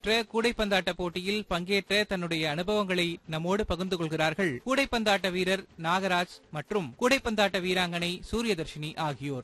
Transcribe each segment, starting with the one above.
கூடைப்பந்தாட்ட போட்டியில் பங்கேற்ற தன்னுடைய அனுபவங்களை நம்மோடு பகிர்ந்து கொள்கிறார்கள் கூடைப்பந்தாட்ட வீரர் நாகராஜ் மற்றும் கூடைப்பந்தாட்ட வீராங்கனை சூரியதர்ஷினி ஆகியோர்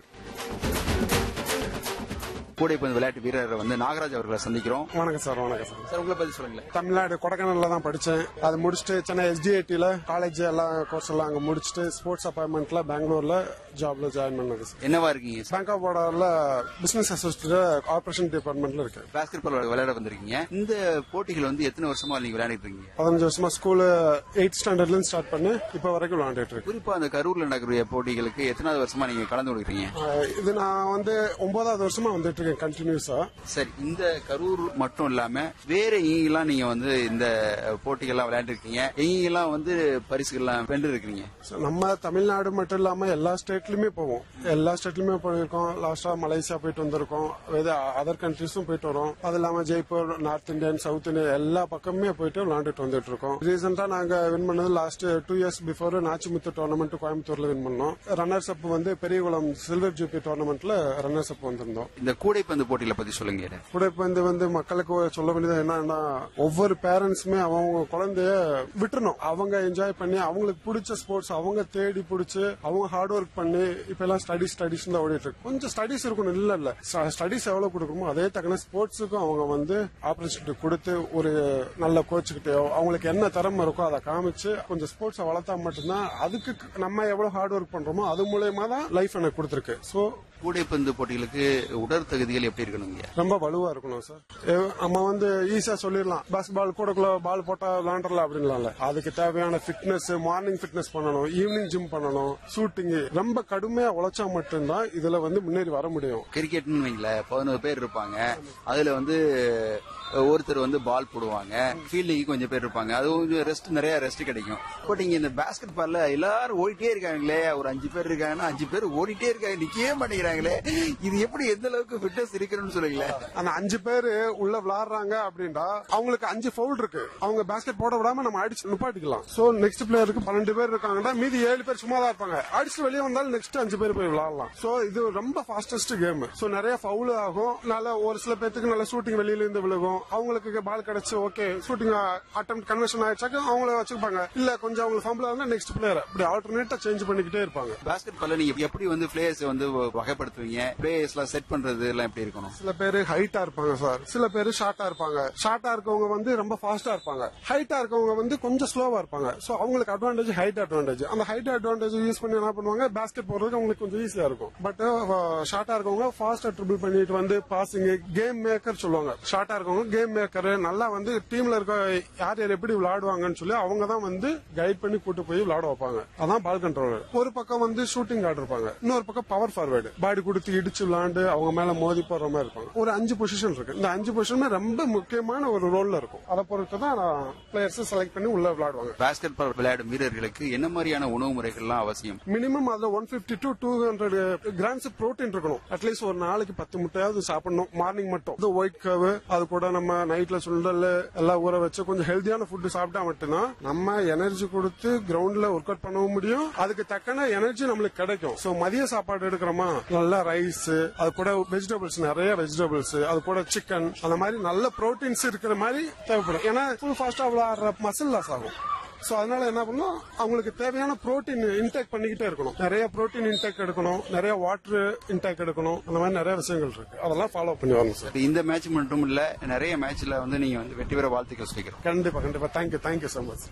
கூடைப்பந்து விளையாட்டு வீரர் வந்து நாகராஜ் அவர்களை சந்திக்கிறோம் வணக்கம் சார் வணக்கம் சார் சார் உங்களை பத்தி சொல்லுங்களேன் தமிழ்நாடு கொடைக்கானல்ல தான் படிச்சேன் அது முடிச்சுட்டு சென்னை எஸ்டிஐடில காலேஜ் எல்லாம் கோர்ஸ் எல்லாம் அங்க முடிச்சுட்டு ஸ்போர்ட்ஸ் அப்பாயின்மெண்ட்ல பெங்களூர்ல ஜாப்ல ஜாயின் பண்ணது சார் என்னவா இருக்கீங்க பேங்க் ஆஃப் பரோடால பிசினஸ் அசோசியேட் கார்பரேஷன் டிபார்ட்மெண்ட்ல இருக்கேன் பாஸ்கெட் பால் விளையாட வந்திருக்கீங்க இந்த போட்டிகள் வந்து எத்தனை வருஷமா நீங்க விளையாடிட்டு இருக்கீங்க பதினஞ்சு வருஷமா ஸ்கூல் எயிட் ஸ்டாண்டர்ட்ல இருந்து ஸ்டார்ட் பண்ணி இப்ப வரைக்கும் விளையாண்டுட்டு இருக்கேன் குறிப்பா அந்த கரூர்ல நடக்கிற போட்டிகளுக்கு எத்தனாவது வருஷமா நீங்க கலந்து கொடுக்குறீங்க ஆஹ் இது நான் வந்து ஒன்பதாவது வருஷமா வந்துட்டு இருக்கேன் கண்டினியூஸா சரி இந்த கரூர் மட்டும் இல்லாம வேற எங்கெல்லாம் நீங்க வந்து இந்த போட்டிகள்லாம் விளையாண்டுருக்கீங்க எங்கெல்லாம் வந்து பரிசுகள்லாம் வென்று இருக்கீங்க So, நம்ம தமிழ்நாடு மட்டும் இல்லாம எல்லா ஸ்டேட்லயுமே போவோம் எல்லா ஸ்டேட்லயுமே போயிருக்கோம் லாஸ்டா மலேசியா போயிட்டு வந்திருக்கோம் அதர் கண்ட்ரிஸும் போயிட்டு வரோம் அது இல்லாம Jaipur north Indian south Indian எல்லா பக்கமுமே போயிட்டு விளையாண்டுட்டு வந்துட்டு இருக்கோம் ரீசெண்டா நாங்க வின் பண்ணது last two years before Nachimuthu tournament கோயம்புத்தூர்ல வின் பண்ணோம் ரன்னர்ஸ் அப் வந்து பெரியகுளம் சில்வர் ஜூபி டோர்னமெண்ட்ல ரன்னர்ஸ் அப் வந்திருந்தோம் இந்த கூடைப்பந்து போட்டிகளை பத்தி சொல்லுங்க கூடைப்பந்து வந்து மக்களுக்கு சொல்ல வேண்டியது என்னன்னா ஒவ்வொரு பேரண்ட்ஸுமே அவங்க குழந்தைய விட்டுறணும் அவங்க என்ஜாய் பண்ணி அவங்களுக்கு பிடிச்ச ஸ்போர்ட்ஸ் அவங்க தேடி பிடிச்சு அவங்க ஹார்ட் ஒர்க் பண்ணி இப்ப எல்லாம் ஸ்டடிஸ் ஸ்டடிஸ் தான் ஓடிட்டு இருக்கு கொஞ்சம் ஸ்டடிஸ் இருக்கணும் இல்ல இல்ல ஸ்டடிஸ் எவ்வளவு கொடுக்கணுமோ அதே தக்கன ஸ்போர்ட்ஸுக்கும் அவங்க வந்து ஆப்பர்ச்சுனிட்டி கொடுத்து ஒரு நல்ல கோச்சுக்கிட்டயோ அவங்களுக்கு என்ன திறமை இருக்கோ அதை காமிச்சு கொஞ்சம் ஸ்போர்ட்ஸை வளர்த்தா மட்டும்தான் அதுக்கு நம்ம எவ்வளவு ஹார்ட் ஒர்க் பண்றோமோ அது மூலயமா தான் லைஃப் எனக்கு கொடுத்துருக்கு சோ கூடைப்பந்து போட்டிகளுக்கு உடற் தகுதிகள் எப்படி இருக்கணுங்க ரொம்ப வலுவா இருக்கணும் சார் ஏ, நம்ம வந்து ஈஸியா சொல்லிடலாம் பஸ் பால் கூட பால் போட்டா விளாண்டலாம் அப்படின்லாம்ல அதுக்கு தேவையான ஃபிட்னஸ் மார்னிங் ஃபிட்னஸ் பண்ணணும் ஈவினிங் ஜிம் பண்ணணும் ஷூட்டிங் ரொம்ப கடுமையா உழைச்சா மட்டும்தான் இதுல வந்து முன்னேறி வர முடியும் கிரிக்கெட்னு வைங்களேன் பதினோரு பேர் இருப்பாங்க அதுல வந்து ஒருத்தர் வந்து பால் போடுவாங்க ஃபீல்டிங் கொஞ்சம் பேர் இருப்பாங்க அது கொஞ்சம் ரெஸ்ட் நிறைய ரெஸ்ட் கிடைக்கும் பட் இங்க இந்த பாஸ்கெட் பால்ல எல்லாரும் ஓடிட்டே இருக்காங்களே ஒரு அஞ்சு பேர் இருக்காங்கன்னா அஞ்சு பேர் ஓடிட்டே இருக்காங்க நிக்கவே மாட்டேங்கிறாங்களே இது எப்படி எந்த அளவுக்கு ஃபிட்னஸ் இருக்கணும்னு சொல்லுங்களேன் அந்த அஞ்சு பேரு உள்ள விளாடுறாங்க அப்படின்னா அவங்களுக்கு அஞ்சு ஃபவுல் இருக்கு அவங்க பேஸ்கெட் போட விடாம நம்ம அடிச்சு நிப்பாட்டிக்கலாம் சோ நெக்ஸ்ட் பிளேயருக்கு பன்னெண்டு பேர் இருக்காங்கன்னா மீதி ஏழு பேர் சும்மா தான் இருப்பாங்க அடிச்சு வெளியே வந்தாலும் நெக்ஸ்ட் அஞ்சு பேர் போய் விளாடலாம் சோ இது ரொம்ப ஃபாஸ்டஸ்ட் கேம் சோ நிறைய ஃபவுல் ஆகும் நல்ல ஒரு சில பேத்துக்கு நல்ல ஷூட்டிங் வெளியில இருந்து விழுகும் அவங்களுக்கு பால் கிடைச்சு ஓகே ஷூட்டிங் அட்டம் கன்வர்ஷன் ஆயிடுச்சாக்க அவங்கள வச்சுப்பாங்க இல்ல கொஞ்சம் அவங்களுக்கு ஃபம்பிள் ஆகுனா நெக்ஸ்ட் பிளேயர் இப்படி ஆல்டர்னேட்டா சேஞ்ச் பண்ணிக்கிட்டே இருப்பாங்க பாஸ்கெட் பால்ல நீங்க எப்படி வந்து பிளேயர்ஸ் வந்து வகைப்படுத்துவீங்க பிளேயர்ஸ் எல்லாம் செட் பண்றது எல்லாம் எப்படி இருக்கணும் சில பேர் ஹைட்டா இருப்பாங்க சார் சில பேர் ஷார்ட்டா இருப்பாங்க ஷார்ட்டா இருக்கவங்க வந்து ரொம்ப ஃபாஸ்டா இருப்பாங்க ஹைட்டா இருக்கவங்க வந்து கொஞ்சம் ஸ்லோவா இருப்பாங்க சோ அவங்களுக்கு அட்வான்டேஜ் ஹைட் அட்வான்டேஜ் அந்த ஹைட் அட்வான்டேஜ் யூஸ் பண்ணி என்ன பண்ணுவாங்க பேஸ்கெட் போடுறதுக்கு அவங்களுக்கு கொஞ்சம் ஈஸியா இருக்கும் பட் ஷார்ட்டா இருக்கவங்க ஃபாஸ்டா ட்ரிபிள் பண்ணிட்டு வந்து பாசிங் கேம் மேக்கர் சொல்லுவாங்க ஷார்ட்டா இருக்கவங்க கேம் மேக்கர் நல்லா வந்து டீம்ல இருக்க யார் யார் எப்படி விளையாடுவாங்கன்னு சொல்லி அவங்க தான் வந்து கைட் பண்ணி கூட்டு போய் விளையாட வைப்பாங்க அதான் பால் கண்ட்ரோலர் ஒரு பக்கம் வந்து ஷூட்டிங் கார்டு இருப்பாங்க இன்னொரு பக்கம் பவர் ஃபார்வர்டு பாடி கொடுத்து இடிச்சு விளையாண்டு அவங்க மேல மோதி போற மாதிரி இருப்பாங்க ஒரு அஞ்சு பொசிஷன் இருக்கு இந்த அஞ்சு பொசிஷனுமே ரொம்ப முக்கியமான ஒரு ரோல்ல இருக்கும் அதை பொறுத்து தான் பிளேயர்ஸ் செலக்ட் பண்ணி உள்ள விளையாடுவாங்க பாஸ்கெட் பால் விளையாடும் வீரர்களுக்கு என்ன மாதிரியான உணவு முறைகள்லாம் அவசியம் மினிமம் அதுல one fifty to two hundred grams protein இருக்கணும் அட்லீஸ்ட் ஒரு நாளைக்கு பத்து முட்டையாவது சாப்பிடணும் மார்னிங் மட்டும் இது ஒயிட் கவு அது கூட நம்ம நைட்ல சுண்டல் எல்லாம் ஊற வச்சு கொஞ்சம் ஹெல்தியான ஃபுட் சாப்பிட்டா மட்டும்தான் நம்ம எனர்ஜி கொடுத்து கிரவுண்ட்ல ஒர்க் அவுட் பண்ணவும் முடியும் அதுக்கு தக்கன எனர்ஜி நம்மளுக்கு கிடைக்கும் சோ மதிய சாப்பாடு எடுக்கிறோமா நல்லா ரைஸ் அது கூட வெஜிடபிள்ஸ் நிறைய வெஜிடபிள்ஸ் அது கூட சிக்கன் அந்த மாதிரி நல்ல புரோட்டீன்ஸ் இருக்கிற மாதிரி தேவைப்படும் ஏன்னா ஃபுல் ஃபாஸ்டா விளையாடுற மசில் லாஸ் ஆகும் சோ அதனால என்ன பண்ணணும் அவங்களுக்கு தேவையான புரோட்டீன் இன்டேக் பண்ணிக்கிட்டே இருக்கணும் நிறைய புரோட்டீன் இன்டேக் எடுக்கணும் நிறைய வாட்டர் இன்டேக் எடுக்கணும் அந்த மாதிரி நிறைய விஷயங்கள் இருக்கு அதெல்லாம் ஃபாலோ பண்ணி வரணும் சார் இந்த மேட்ச் மட்டும் இல்ல நிறைய மேட்ச்ல வந்து நீங்க வந்து வெற்றி பெற வாழ்த்துக்கள் சொல்லிக்கிறோம் கண்டிப்பா கண்டிப்பா தேங்க்யூ தேங்க்யூ so மச்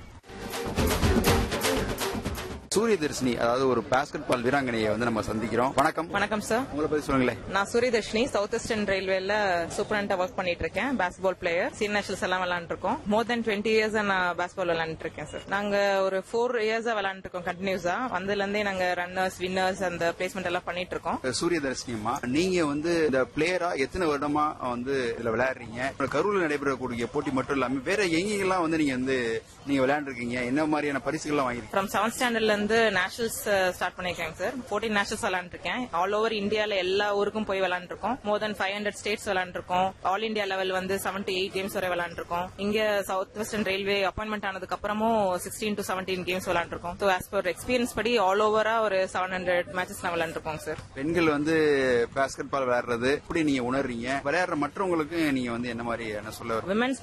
சூரிய தர்ஷினி அதாவது ஒரு பாஸ்கெட் பால் வீராங்கனையை வந்து நம்ம சந்திக்கிறோம் வணக்கம் வணக்கம் சார் உங்களை பத்தி சொல்லுங்களேன் நான் சூரியதர்ஷினி சவுத் வெஸ்டர்ன் ரயில்வேல சூப்பரண்டா ஒர்க் பண்ணிட்டு இருக்கேன் பேஸ்பால் பிளேயர் சீனியர் நேஷனல்ஸ் எல்லாம் விளையாண்டு இருக்கோம் மோர் தென் டுவெண்ட்டி இயர்ஸ் நான் பேஸ்பால் விளையாண்டு இருக்கேன் சார் நாங்க ஒரு ஃபோர் இயர்ஸா விளையாண்டு இருக்கோம் கண்டினியூஸா வந்ததுல இருந்தே நாங்க ரன்னர்ஸ் வின்னர்ஸ் அந்த பிளேஸ்மெண்ட் எல்லாம் பண்ணிட்டு இருக்கோம் சூரிய தர்ஷினியம்மா நீங்க வந்து இந்த பிளேயரா எத்தனை வருடமா வந்து இதுல விளையாடுறீங்க கரூர்ல நடைபெறக்கூடிய போட்டி மட்டும் இல்லாம வேற எங்கெல்லாம் வந்து நீங்க வந்து நீங்க விளையாண்டுருக்கீங்க என்ன மாதிரியான பரிசுகள்லாம் வாங்கிருக்கீங்க ஃப்ரம் செவன்த் ஸ்டாண்டர்ட்ல இருந்து வந்து நேஷனல்ஸ் ஸ்டார்ட் பண்ணிருக்கேங்க சார் ஃபோர்டீன் நேஷனல்ஸ் விளாண்டுருக்கேன் ஆல் ஓவர் இந்தியால எல்லா ஊருக்கும் போய் விளாண்டுருக்கோம் more than five hundred states விளாண்டுருக்கோம் ஆல் இந்தியா லெவல் வந்து செவன் டு எயிட் கேம்ஸ் வரை விளாண்டுருக்கோம் இங்க சவுத் வெஸ்டர்ன் ரயில்வே அப்பாயின்மெண்ட் ஆனதுக்கு அப்புறமும் சிக்ஸ்டீன் டு செவன்டீன் கேம்ஸ் விளாண்டுருக்கோம் ஸோ ஆஸ் பர் எக்ஸ்பீரியன்ஸ் படி ஆல் ஓவரா ஒரு செவன் ஹண்ட்ரட் மேட்சஸ் நான் விளாண்டுருக்கோம் சார் பெண்கள் வந்து பாஸ்கெட் பால் விளையாடுறது எப்படி நீங்க உணர்றீங்க விளையாடுற மற்றவங்களுக்கு நீங்க வந்து என்ன மாதிரி என்ன சொல்ல விமென்ஸ்